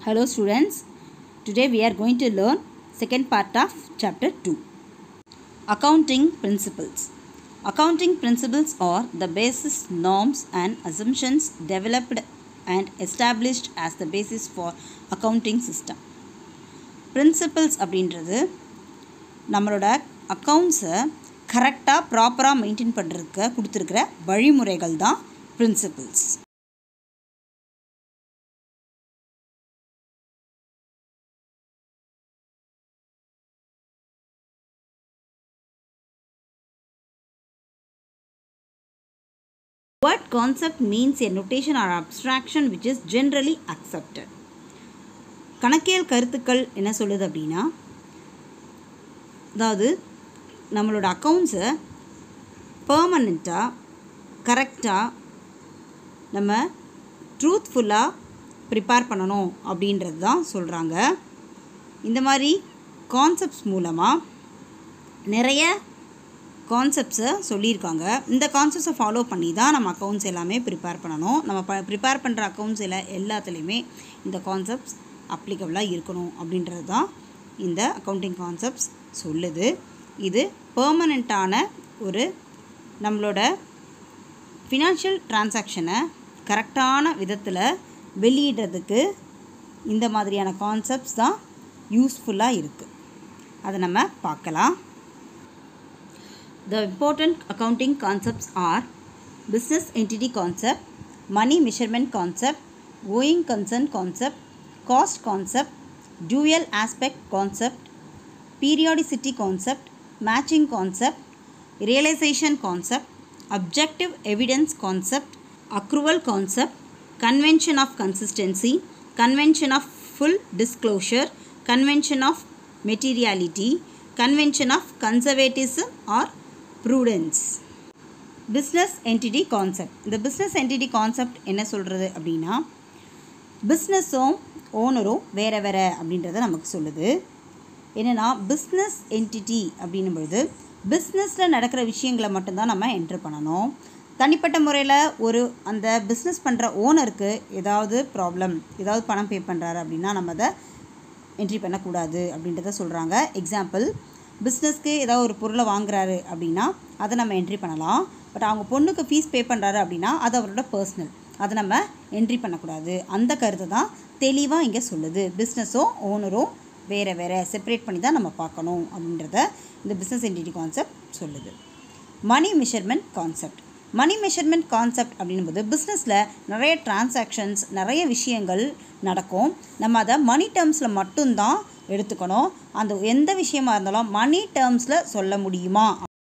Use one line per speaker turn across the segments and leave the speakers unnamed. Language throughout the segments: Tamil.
Hello students, today we are going to learn second part of chapter 2. Accounting principles. Accounting principles are the basis norms and assumptions developed and established as the basis for accounting system. Principles அப்படின்றது நம்மளோட அக்கௌண்ட்ஸை கரெக்டாக ப்ராப்பராக மெயின்டைன் பண்ணுறதுக்கு கொடுத்துருக்கிற வழிமுறைகள் தான் principles What concept means a notation or abstraction which is generally accepted. கணக்கியல் கருத்துக்கள் என்ன சொல்லுது அப்படின்னா அதாவது நம்மளோட அக்கௌண்ட்ஸை பர்மனெண்ட்டாக கரெக்டாக நம்ம ட்ரூத்ஃபுல்லாக ப்ரிப்பேர் பண்ணணும் அப்படின்றது தான் சொல்கிறாங்க இந்த மாதிரி கான்செப்ட்ஸ் மூலமாக நிறைய கான்செப்ட்ஸை சொல்லியிருக்காங்க இந்த கான்செப்ட்ஸை ஃபாலோ பண்ணி தான் நம்ம அக்கௌண்ட்ஸ் எல்லாமே ப்ரிப்பேர் பண்ணணும் நம்ம ப ப்ரிப்பேர் பண்ணுற அக்கௌண்ட்ஸ் எல்லா எல்லாத்துலேயுமே இந்த கான்செப்ட்ஸ் அப்ளிகபிளாக இருக்கணும் அப்படின்றது தான் இந்த அக்கௌண்டிங் கான்செப்ட்ஸ் சொல்லுது இது பெர்மனண்ட்டான ஒரு நம்மளோட ஃபினான்ஷியல் டிரான்சாக்ஷனை கரெக்டான விதத்தில் வெளியிடுறதுக்கு இந்த மாதிரியான கான்செப்ட்ஸ் தான் யூஸ்ஃபுல்லாக இருக்குது அதை நம்ம பார்க்கலாம் The important accounting concepts are business entity concept, money measurement concept, going concern concept, cost concept, dual aspect concept, periodicity concept, matching concept, realization concept, objective evidence concept, accrual concept, convention of consistency, convention of full disclosure, convention of materiality, convention of conservatism or prudence business entity concept இந்த பிஸ்னஸ் என்டிட்டி கான்செப்ட் என்ன சொல்கிறது அப்படின்னா பிஸ்னஸும் ஓனரும் வேறு வேறு அப்படின்றத நமக்கு சொல்லுது என்னென்னா பிஸ்னஸ் என்டிட்டி அப்படின்னும் பொழுது பிஸ்னஸில் நடக்கிற விஷயங்களை மட்டும்தான் நம்ம என்ட்ரு பண்ணணும் தனிப்பட்ட முறையில் ஒரு அந்த பிஸ்னஸ் பண்ணுற ஓனருக்கு ஏதாவது ப்ராப்ளம் ஏதாவது பணம் பே பண்ணுறாரு அப்படின்னா நம்ம அதை என்ட்ரி பண்ணக்கூடாது அப்படின்றத சொல்கிறாங்க எக்ஸாம்பிள் பிஸ்னஸ்க்கு ஏதாவது ஒரு பொருளை வாங்குறாரு அப்படின்னா அதை நம்ம என்ட்ரி பண்ணலாம் பட் அவங்க பொண்ணுக்கு ஃபீஸ் பே பண்ணுறாரு அப்படின்னா அது அவரோட பர்சனல் அதை நம்ம என்ட்ரி பண்ணக்கூடாது அந்த கருத்தை தான் தெளிவாக இங்கே சொல்லுது பிஸ்னஸும் ஓனரும் வேறு வேறு செப்பரேட் பண்ணி தான் நம்ம பார்க்கணும் அப்படின்றத இந்த பிஸ்னஸ் என்டிட்டி கான்செப்ட் சொல்லுது money measurement concept money measurement concept அப்படின்போது பிஸ்னஸில் நிறைய டிரான்சாக்ஷன்ஸ் நிறைய விஷயங்கள் நடக்கும் நம்ம அதை மணி டேர்ம்ஸில் மட்டும்தான் எடுத்துக்கணும் அந்த எந்த விஷயமா இருந்தாலும் மணி டேர்ம்ஸில் சொல்ல முடியுமா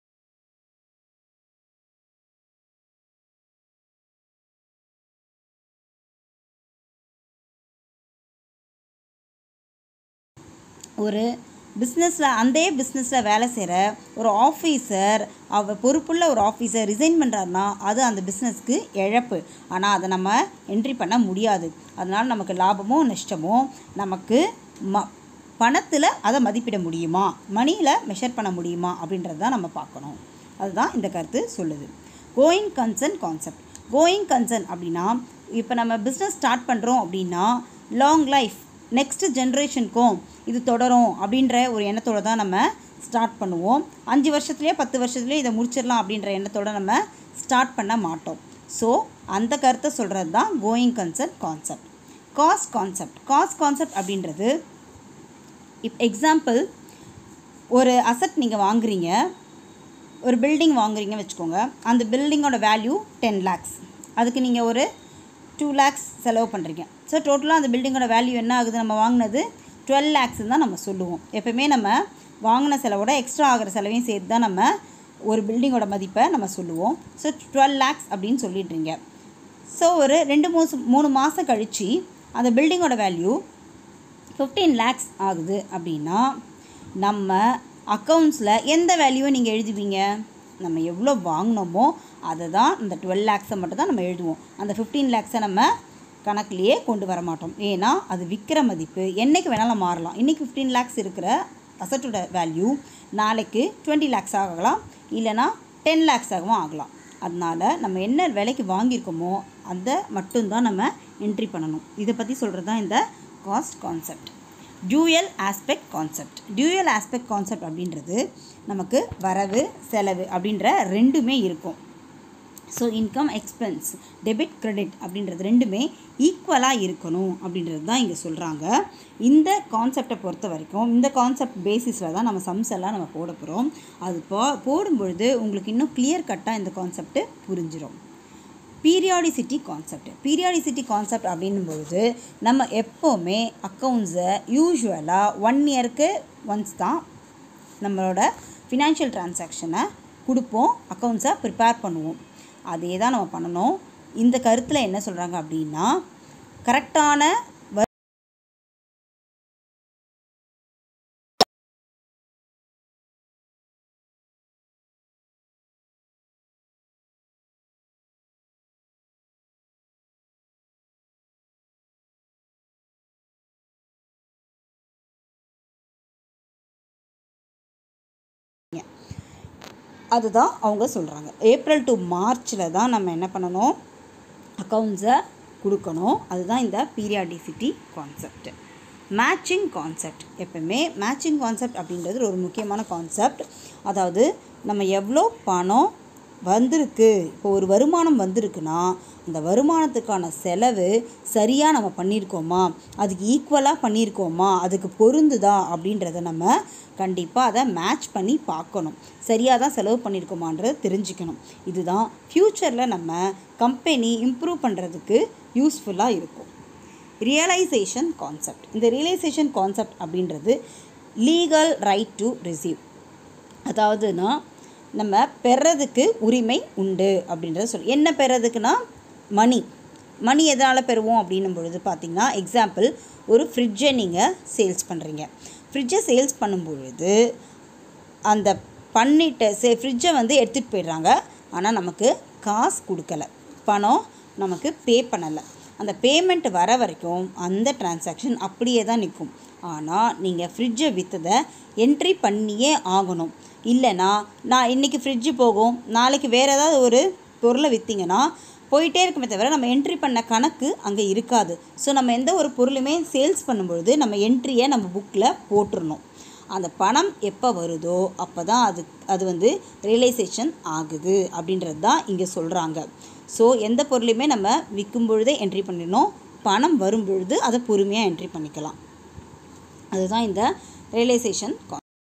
ஒரு பிஸ்னஸில் அந்த பிஸ்னஸில் வேலை செய்கிற ஒரு ஆஃபீஸர் அவர் பொறுப்புள்ள ஒரு ஆஃபீஸர் ரிசைன் பண்ணுறாருனா அது அந்த பிஸ்னஸ்க்கு இழப்பு ஆனால் அதை நம்ம என்ட்ரி பண்ண முடியாது அதனால் நமக்கு லாபமோ நஷ்டமோ நமக்கு ம பணத்தில் அதை மதிப்பிட முடியுமா மணியில் மெஷர் பண்ண முடியுமா அப்படின்றது தான் நம்ம பார்க்கணும் அதுதான் இந்த கருத்து சொல்லுது going concern concept going concern அப்படின்னா இப்போ நம்ம பிஸ்னஸ் ஸ்டார்ட் பண்ணுறோம் அப்படின்னா லாங் லைஃப் நெக்ஸ்ட் ஜென்ரேஷனுக்கும் இது தொடரும் அப்படின்ற ஒரு எண்ணத்தோடு தான் நம்ம ஸ்டார்ட் பண்ணுவோம் அஞ்சு வருஷத்துலேயே பத்து வருஷத்துலேயே இதை முடிச்சிடலாம் அப்படின்ற எண்ணத்தோடு நம்ம ஸ்டார்ட் பண்ண மாட்டோம் ஸோ அந்த கருத்தை சொல்கிறது தான் going concept concept cost concept cost concept அப்படின்றது இப் எக்ஸாம்பிள் ஒரு அசட் நீங்கள் வாங்குறீங்க ஒரு பில்டிங் வாங்குறீங்க வச்சுக்கோங்க அந்த பில்டிங்கோட வேல்யூ டென் லேக்ஸ் அதுக்கு நீங்கள் ஒரு டூ லேக்ஸ் செலவு பண்ணுறீங்க ஸோ டோட்டலாக அந்த பில்டிங்கோட வேல்யூ என்ன ஆகுது நம்ம வாங்கினது டுவெல் லேக்ஸ் தான் நம்ம சொல்லுவோம் எப்போவுமே நம்ம வாங்கின செலவோட எக்ஸ்ட்ரா ஆகிற செலவையும் சேர்த்து தான் நம்ம ஒரு பில்டிங்கோட மதிப்பை நம்ம சொல்லுவோம் ஸோ டுவெல் லேக்ஸ் அப்படின்னு சொல்லிடுறீங்க ஸோ ஒரு ரெண்டு மூணு மூணு மாதம் கழித்து அந்த பில்டிங்கோட வேல்யூ ஃபிஃப்டீன் லேக்ஸ் ஆகுது அப்படின்னா நம்ம அக்கௌண்ட்ஸில் எந்த வேல்யூவை நீங்கள் எழுதுவீங்க நம்ம எவ்வளோ வாங்கினோமோ அதை தான் இந்த டுவெல் லேக்ஸை மட்டும் தான் நம்ம எழுதுவோம் அந்த ஃபிஃப்டீன் லேக்ஸை நம்ம கணக்குலேயே கொண்டு வர மாட்டோம் ஏன்னா அது விற்கிற மதிப்பு என்றைக்கு வேணாலும் மாறலாம் இன்றைக்கி ஃபிஃப்டீன் லேக்ஸ் இருக்கிற அசட்டோட வேல்யூ நாளைக்கு டுவெண்ட்டி லேக்ஸ் ஆகலாம் இல்லைனா டென் லேக்ஸ் ஆகவும் ஆகலாம் அதனால் நம்ம என்ன விலைக்கு வாங்கியிருக்கோமோ அதை மட்டும்தான் நம்ம என்ட்ரி பண்ணணும் இதை பற்றி சொல்கிறது தான் இந்த cost concept dual aspect concept dual aspect concept அப்படின்றது நமக்கு வரவு செலவு அப்படின்ற ரெண்டுமே இருக்கும் so income expense debit credit அப்படின்றது ரெண்டுமே ஈக்குவலாக இருக்கணும் அப்படின்றது தான் இங்கே சொல்கிறாங்க இந்த கான்செப்டை பொறுத்த வரைக்கும் இந்த கான்செப்ட் பேசிஸில் தான் நம்ம சம்ஸ் எல்லாம் நம்ம போட போகிறோம் அது போ போடும்பொழுது உங்களுக்கு இன்னும் கிளியர் கட்டாக இந்த கான்செப்ட்டு புரிஞ்சிடும் பீரியாடிசிட்டி கான்செப்ட் பீரியாடிசிட்டி கான்செப்ட் அப்படின்னும் பொழுது நம்ம எப்போவுமே அக்கௌண்ட்ஸை யூஸ்வலாக ஒன் இயருக்கு ஒன்ஸ் தான் நம்மளோட ஃபினான்ஷியல் டிரான்சாக்ஷனை கொடுப்போம் அக்கௌண்ட்ஸை ப்ரிப்பேர் பண்ணுவோம் அதே தான் நம்ம பண்ணணும் இந்த கருத்தில் என்ன சொல்கிறாங்க அப்படின்னா கரெக்டான அதுதான் அவங்க சொல்கிறாங்க ஏப்ரல் டு மார்ச்சில் தான் நம்ம என்ன பண்ணணும் அக்கௌண்ட்ஸை கொடுக்கணும் அதுதான் இந்த பீரியாடிசிட்டி கான்செப்ட் மேட்சிங் கான்செப்ட் எப்பவுமே மேட்சிங் கான்செப்ட் அப்படின்றது ஒரு முக்கியமான கான்செப்ட் அதாவது நம்ம எவ்வளோ பணம் வந்திருக்கு இப்போ ஒரு வருமானம் வந்திருக்குன்னா அந்த வருமானத்துக்கான செலவு சரியாக நம்ம பண்ணியிருக்கோமா அதுக்கு ஈக்குவலாக பண்ணியிருக்கோமா அதுக்கு பொருந்துதா அப்படின்றத நம்ம கண்டிப்பாக அதை மேட்ச் பண்ணி பார்க்கணும் சரியாக தான் செலவு பண்ணியிருக்கோமான்றதை தெரிஞ்சுக்கணும் இதுதான் ஃப்யூச்சரில் நம்ம கம்பெனி இம்ப்ரூவ் பண்ணுறதுக்கு யூஸ்ஃபுல்லாக இருக்கும் ரியலைசேஷன் கான்செப்ட் இந்த ரியலைசேஷன் கான்செப்ட் அப்படின்றது லீகல் ரைட் டு ரிசீவ் அதாவதுனா நம்ம பெறதுக்கு உரிமை உண்டு அப்படின்றத சொல் என்ன பெறதுக்குன்னா மணி மணி எதனால் பெறுவோம் அப்படின்னும் பொழுது பார்த்திங்கன்னா எக்ஸாம்பிள் ஒரு ஃப்ரிட்ஜை நீங்கள் சேல்ஸ் பண்ணுறீங்க ஃப்ரிட்ஜை சேல்ஸ் பண்ணும் பொழுது அந்த பண்ணிட்ட சே ஃப்ரிட்ஜை வந்து எடுத்துகிட்டு போயிடுறாங்க ஆனால் நமக்கு காசு கொடுக்கல பணம் நமக்கு பே பண்ணலை அந்த பேமெண்ட் வர வரைக்கும் அந்த டிரான்சாக்ஷன் அப்படியே தான் நிற்கும் ஆனால் நீங்கள் ஃப்ரிட்ஜை விற்றதை என்ட்ரி பண்ணியே ஆகணும் இல்லைனா நான் இன்றைக்கி ஃப்ரிட்ஜு போகும் நாளைக்கு வேறு ஏதாவது ஒரு பொருளை விற்றீங்கன்னா போயிட்டே இருக்குமே தவிர நம்ம என்ட்ரி பண்ண கணக்கு அங்கே இருக்காது ஸோ நம்ம எந்த ஒரு பொருளுமே சேல்ஸ் பண்ணும்பொழுது நம்ம என்ட்ரியை நம்ம புக்கில் போட்டுடணும் அந்த பணம் எப்போ வருதோ அப்போ தான் அது அது வந்து ரியலைசேஷன் ஆகுது அப்படின்றது தான் இங்கே சொல்கிறாங்க ஸோ எந்த பொருளையுமே நம்ம விற்கும் பொழுதே என்ட்ரி பண்ணிடணும் பணம் வரும் பொழுது அதை பொறுமையாக என்ட்ரி பண்ணிக்கலாம் அதுதான் இந்த ரியலைசேஷன்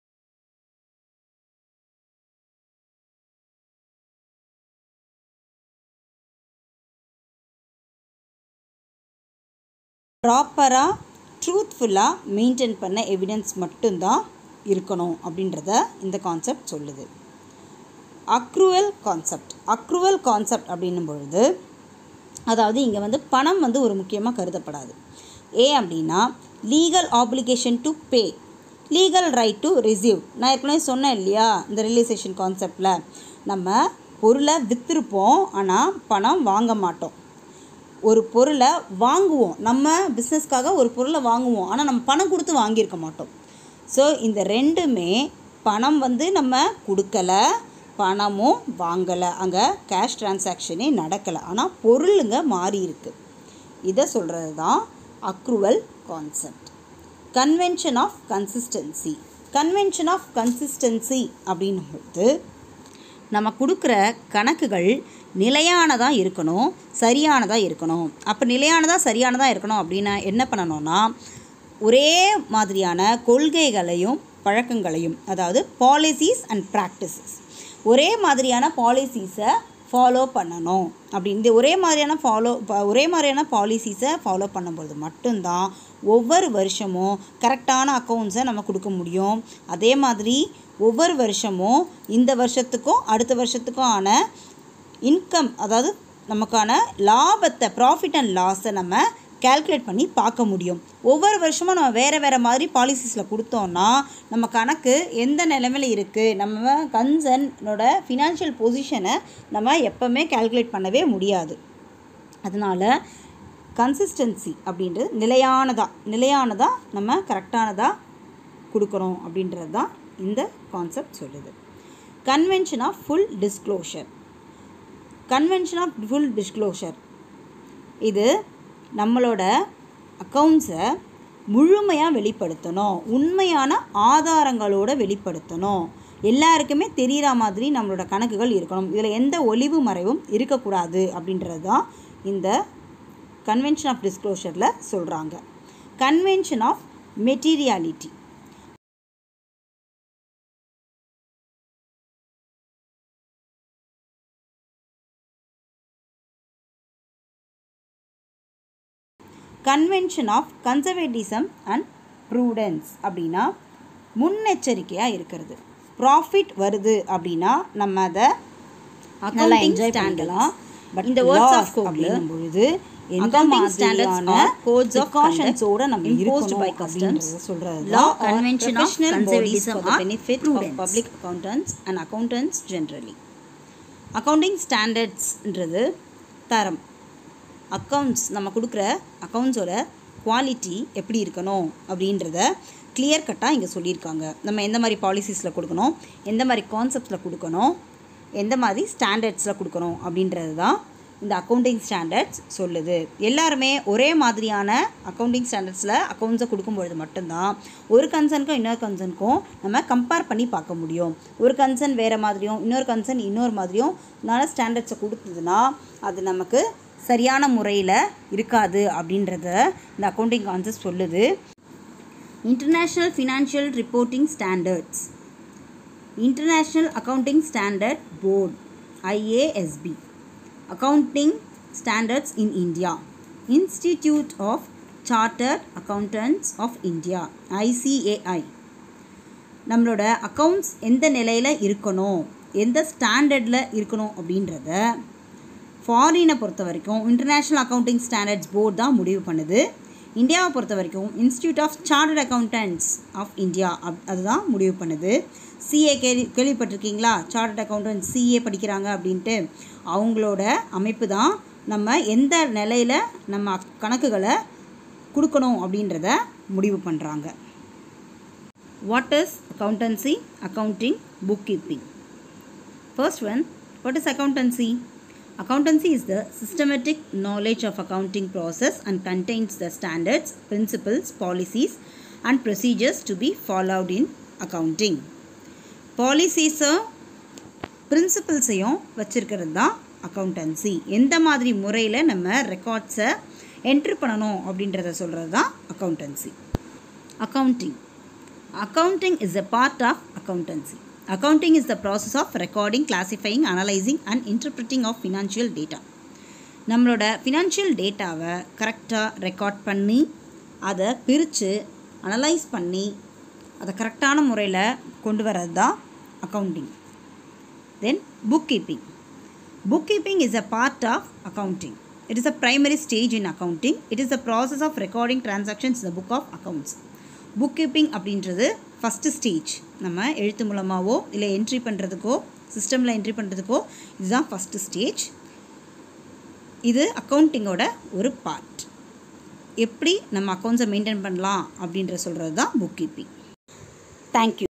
ப்ராப்பராக ட்ரூத்ஃபுல்லாக மெயின்டைன் பண்ண எவிடன்ஸ் மட்டும்தான் இருக்கணும் அப்படின்றத இந்த கான்செப்ட் சொல்லுது அக்ரூவல் கான்செப்ட் அக்ரூவல் கான்செப்ட் அப்படின்னும் பொழுது அதாவது இங்கே வந்து பணம் வந்து ஒரு முக்கியமாக கருதப்படாது ஏ அப்படின்னா legal obligation to pay legal right to receive நான் ஏற்கனவே சொன்னேன் இல்லையா இந்த ரியலைசேஷன் கான்செப்டில் நம்ம பொருளை விற்றுருப்போம் ஆனால் பணம் வாங்க மாட்டோம் ஒரு பொருளை வாங்குவோம் நம்ம பிஸ்னஸ்க்காக ஒரு பொருளை வாங்குவோம் ஆனால் நம்ம பணம் கொடுத்து வாங்கியிருக்க மாட்டோம் ஸோ இந்த ரெண்டுமே பணம் வந்து நம்ம கொடுக்கலை பணமும் வாங்கலை அங்கே கேஷ் டிரான்சாக்ஷனே நடக்கலை ஆனால் பொருளுங்க மாறி இருக்கு இதை சொல்கிறது தான் accrual concept convention of consistency convention of consistency அப்படின்னும்போது நம்ம கொடுக்குற கணக்குகள் நிலையானதாக இருக்கணும் சரியானதாக இருக்கணும் அப்போ நிலையானதாக சரியானதாக இருக்கணும் அப்படின்னா என்ன பண்ணணும்னா ஒரே மாதிரியான கொள்கைகளையும் பழக்கங்களையும் அதாவது பாலிசிஸ் அண்ட் ப்ராக்டிசஸ் ஒரே மாதிரியான பாலிசிஸை ஃபாலோ பண்ணணும் அப்படி இந்த ஒரே மாதிரியான ஃபாலோ ஒரே மாதிரியான பாலிசிஸை ஃபாலோ பண்ணும்பொழுது மட்டும்தான் ஒவ்வொரு வருஷமும் கரெக்டான அக்கௌண்ட்ஸை நம்ம கொடுக்க முடியும் அதே மாதிரி ஒவ்வொரு வருஷமும் இந்த வருஷத்துக்கும் அடுத்த வருஷத்துக்கும் ஆன இன்கம் அதாவது நமக்கான லாபத்தை ப்ராஃபிட் அண்ட் லாஸை நம்ம கேல்குலேட் பண்ணி பார்க்க முடியும் ஒவ்வொரு வருஷமும் நம்ம வேறு வேறு மாதிரி பாலிசிஸில் கொடுத்தோன்னா நம்ம கணக்கு எந்த நிலைமையில் இருக்குது நம்ம கன்சர்னோட ஃபினான்ஷியல் பொசிஷனை நம்ம எப்போவுமே கேல்குலேட் பண்ணவே முடியாது அதனால் கன்சிஸ்டன்சி அப்படின்றது நிலையானதாக நிலையானதாக நம்ம கரெக்டானதாக கொடுக்கணும் அப்படின்றது தான் இந்த கான்செப்ட் சொல்லுது convention of full disclosure convention of full disclosure இது நம்மளோட அக்கௌண்ட்ஸை முழுமையாக வெளிப்படுத்தணும் உண்மையான ஆதாரங்களோட வெளிப்படுத்தணும் எல்லாருக்குமே தெரிகிற மாதிரி நம்மளோட கணக்குகள் இருக்கணும் இதில் எந்த ஒளிவு மறைவும் இருக்கக்கூடாது அப்படின்றது தான் இந்த கன்வென்ஷன் ஆஃப் டிஸ்க்ளோஷரில் சொல்கிறாங்க convention of materiality convention of conservatism and prudence அப்படின்னா முன்னெச்சரிக்கையாக இருக்கிறது ப்ராஃபிட் வருது அப்படின்னா நம்ம அதை
நல்லா
அக்கௌண்டிங்
enjoy
ஸ்டாண்டலாம் பட்
இந்த
இந்த
words
words
of
of
code
அப்படின்னும் பொழுது எந்த
accounting standards
மாதிரியான
are codes of
precautions-ஓட
conduct
நம்ம
imposed
இருக்கணும்
by customs,
அப்படின்றத சொல்றது
law,
தான்
convention of
professional bodies
conservatism
for the
are
benefit
prudence.
of public accountants and accountants generally accounting ஸ்டாண்டர்ட்ஸ்ன்றது தரம் அக்கௌண்ட்ஸ் நம்ம கொடுக்குற அக்கௌண்ட்ஸோட குவாலிட்டி எப்படி இருக்கணும் அப்படின்றத கிளியர் கட்டாக இங்கே சொல்லியிருக்காங்க நம்ம எந்த மாதிரி பாலிசிஸில் கொடுக்கணும் எந்த மாதிரி கான்செப்ட்ஸில் கொடுக்கணும் எந்த மாதிரி ஸ்டாண்டர்ட்ஸில் கொடுக்கணும் அப்படின்றது தான் இந்த அக்கௌண்டிங் ஸ்டாண்டர்ட்ஸ் சொல்லுது எல்லாருமே ஒரே மாதிரியான அக்கௌண்டிங் ஸ்டாண்டர்ட்ஸில் அக்கௌண்ட்ஸை கொடுக்கும்பொழுது மட்டும்தான் ஒரு கன்சர்னுக்கும் இன்னொரு கன்சர்னுக்கும் நம்ம கம்பேர் பண்ணி பார்க்க முடியும் ஒரு கன்சர்ன் வேறு மாதிரியும் இன்னொரு கன்சர்ன் இன்னொரு மாதிரியும் நல்ல ஸ்டாண்டர்ட்ஸை கொடுத்ததுன்னா அது நமக்கு சரியான முறையில் இருக்காது அப்படின்றத இந்த அக்கௌண்டிங் கான்செப்ட் சொல்லுது international financial reporting standards international accounting standard board IASB accounting standards in India institute of chartered accountants of India ICAI நம்மளோட அக்கௌண்ட்ஸ் எந்த நிலையில் இருக்கணும் எந்த ஸ்டாண்டர்டில் இருக்கணும் அப்படின்றத ஃபாரினை பொறுத்த வரைக்கும் இன்டர்நேஷ்னல் அக்கௌண்டிங் ஸ்டாண்டர்ட்ஸ் போர்டு தான் முடிவு பண்ணுது இந்தியாவை பொறுத்த வரைக்கும் institute of chartered accountants of India அப் அதுதான் முடிவு பண்ணுது சிஏ கேள்வி கேள்விப்பட்டிருக்கீங்களா சார்ட்டர்ட் அக்கௌண்டன்ட் சிஏ படிக்கிறாங்க அப்படின்ட்டு அவங்களோட அமைப்பு தான் நம்ம எந்த நிலையில் நம்ம அக்- கணக்குகளை கொடுக்கணும் அப்படின்றத முடிவு பண்ணுறாங்க what is accountancy accounting bookkeeping First one, what is accountancy? Accountancy is the systematic knowledge of accounting process and contains the standards, principles, policies and procedures to be followed in accounting. பாலிசிஸும் பிரின்சிபல்ஸையும் வச்சுருக்கிறது தான் அக்கௌண்டன்சி எந்த மாதிரி முறையில் நம்ம ரெக்கார்ட்ஸை என்ட்ரி பண்ணணும் அப்படின்றத சொல்கிறது தான் accountancy accounting accounting is a part of accountancy accounting is the process of recording classifying analyzing and interpreting of financial data நம்மளோட ஃபினான்ஷியல் டேட்டாவை கரெக்டாக ரெக்கார்ட் பண்ணி அதை பிரித்து அனலைஸ் பண்ணி அதை கரெக்டான முறையில் கொண்டு வர்றது தான் accounting then book keeping book keeping is a part of accounting it is a primary stage in accounting it is a process of recording transactions in the book of accounts book keeping அப்படின்றது ஃபஸ்ட்டு ஸ்டேஜ் நம்ம எழுத்து மூலமாகவோ இல்லை என்ட்ரி பண்ணுறதுக்கோ சிஸ்டமில் என்ட்ரி பண்ணுறதுக்கோ இதுதான் ஃபஸ்ட்டு ஸ்டேஜ் இது அக்கௌண்டிங்கோட ஒரு பார்ட் எப்படி நம்ம அக்கௌண்ட்ஸை மெயின்டைன் பண்ணலாம் அப்படின்ற சொல்கிறது தான் புக் கீப்பிங் தேங்க்யூ